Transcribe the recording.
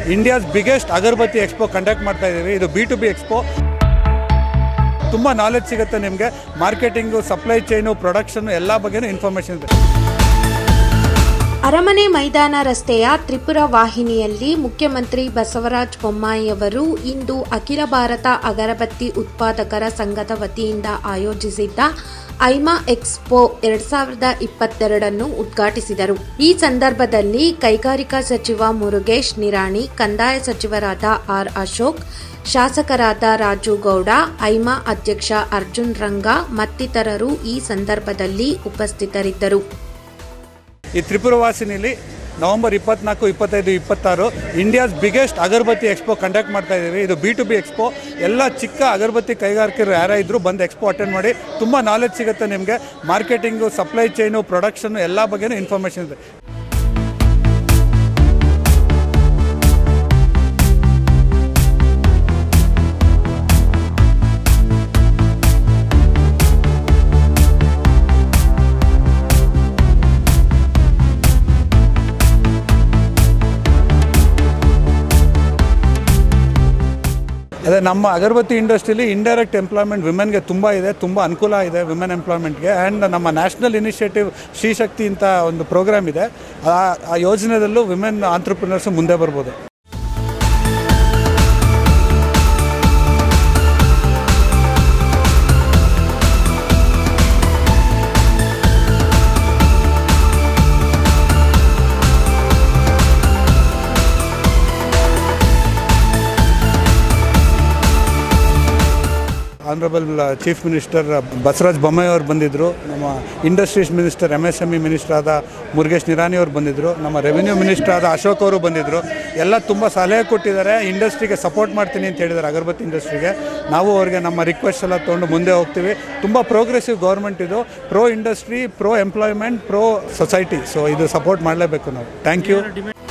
India's biggest agarbatti expo conduct ಮಾಡ್ತಾ ಇದ್ದೀವಿ ಇದು ಬಿ ಟು ಬಿ ಎಕ್ಸ್ಪೋ ತುಂಬ ನಾಲೆಜ್ ಸಿಗುತ್ತೆ ನಿಮಗೆ ಮಾರ್ಕೆಟಿಂಗು ಸಪ್ಲೈ ಚೈನು ಪ್ರೊಡಕ್ಷನ್ ಎಲ್ಲ ಬಗ್ಗೆನೂ ಇನ್ಫಾರ್ಮೇಷನ್ ಇದೆ ಅರಮನೆ ಮೈದಾನ ರಸ್ತೆಯ ತ್ರಿಪುರ ವಾಹಿನಿಯಲ್ಲಿ ಮುಖ್ಯಮಂತ್ರಿ ಬಸವರಾಜ ಬೊಮ್ಮಾಯಿಯವರು ಇಂದು ಅಖಿಲ ಭಾರತ ಅಗರಬತ್ತಿ ಉತ್ಪಾದಕರ ಸಂಘದ ವತಿಯಿಂದ ಆಯೋಜಿಸಿದ್ದ ಐಮಾ ಎಕ್ಸ್ಪೋ ಎರಡ್ ಸಾವಿರದ ಇಪ್ಪತ್ತೆರಡನ್ನು ಉದ್ಘಾಟಿಸಿದರು ಈ ಸಂದರ್ಭದಲ್ಲಿ ಕೈಗಾರಿಕಾ ಸಚಿವ ಮುರುಗೇಶ್ ನಿರಾಣಿ ಕಂದಾಯ ಸಚಿವರಾದ ಆರ್ ಅಶೋಕ್ ಶಾಸಕರಾದ ರಾಜು ಗೌಡ ಐಮಾ ಅಧ್ಯಕ್ಷ ಅರ್ಜುನ್ ರಂಗ ಮತ್ತಿತರರು ಈ ಸಂದರ್ಭದಲ್ಲಿ ಉಪಸ್ಥಿತರಿದ್ದರು ಈ ತ್ರಿಪುರವಾಸಿನಿಲಿ ನವೆಂಬರ್ ಇಪ್ಪತ್ನಾಲ್ಕು ಇಪ್ಪತ್ತೈದು ಇಪ್ಪತ್ತಾರು India's biggest agarbatti expo conduct ಮಾಡ್ತಾ ಇದ್ದೀವಿ ಇದು ಬಿ ಟು ಬಿ ಎಕ್ಸ್ಪೋ ಎಲ್ಲ ಚಿಕ್ಕ ಅಗರಬತ್ತಿ ಕೈಗಾರಿಕೆರು ಯಾರೇ ಇದ್ದರೂ ಬಂದು ಎಕ್ಸ್ಪೋ ಅಟೆಂಡ್ ಮಾಡಿ ತುಂಬ ನಾಲೆಜ್ ಸಿಗುತ್ತೆ ನಿಮಗೆ ಮಾರ್ಕೆಟಿಂಗು ಸಪ್ಲೈ ಚೈನು ಪ್ರೊಡಕ್ಷನ್ ಎಲ್ಲ ಬಗ್ಗೆನೂ ಇನ್ಫಾರ್ಮೇಷನ್ ಇದೆ ಅದೇ ನಮ್ಮ ಅಗರಬತ್ತಿ ಇಂಡಸ್ಟ್ರಿಲಿ ಇಂಡೈರೆಕ್ಟ್ ಎಂಪ್ಲಾಯ್ಮೆಂಟ್ ವಿಮೆನ್ಗೆ ತುಂಬ ಇದೆ ತುಂಬ ಅನುಕೂಲ ಇದೆ ವಿಮೆನ್ ಎಂಪ್ಲಾಯ್ಮೆಂಟ್ಗೆ ಆ್ಯಂಡ್ ನಮ್ಮ ನ್ಯಾಷನಲ್ ಇನಿಷಿಯೇಟಿವ್ ಶ್ರೀಶಕ್ತಿ ಅಂತ ಒಂದು ಪ್ರೋಗ್ರಾಮ್ ಇದೆ ಆ ಆ ಯೋಜನೆದಲ್ಲೂ ವಿಮೆನ್ ಆಂಟ್ರಪ್ರಿನರ್ಸ್ ಮುಂದೆ ಬರ್ಬೋದು honourable chief minister Basavaraja Bommai ಅವರು ಬಂದಿದ್ದರು ನಮ್ಮ industries minister M S M E minister ಆದ ಮುರುಗೇಶ್ ನಿರಾನಿ ಅವರು ಬಂದಿದ್ದರು ನಮ್ಮ ರೆವಿನ್ಯೂ ಮಿನಿಸ್ಟರ್ ಆದ ಅಶೋಕ್ ಅವರು ಬಂದಿದ್ದರು ಎಲ್ಲ ತುಂಬ ಸಲಹೆ ಕೊಟ್ಟಿದ್ದಾರೆ ಇಂಡಸ್ಟ್ರಿಗೆ ಸಪೋರ್ಟ್ ಮಾಡ್ತೀನಿ ಅಂತ ಹೇಳಿದ್ದಾರೆ ಅಗರಬತ್ತಿ ಇಂಡಸ್ಟ್ರಿಗೆ ನಾವು ಅವ್ರಿಗೆ ನಮ್ಮ ರಿಕ್ವೆಸ್ಟ್ ಎಲ್ಲ ತೊಗೊಂಡು ಮುಂದೆ ಹೋಗ್ತೀವಿ ತುಂಬ ಪ್ರೋಗ್ರೆಸಿವ್ ಗೌರ್ಮೆಂಟ್ ಇದು pro industry pro employment pro society so ಇದು ಸಪೋರ್ಟ್ ಮಾಡಲೇಬೇಕು ನಾವು ಥ್ಯಾಂಕ್ ಯು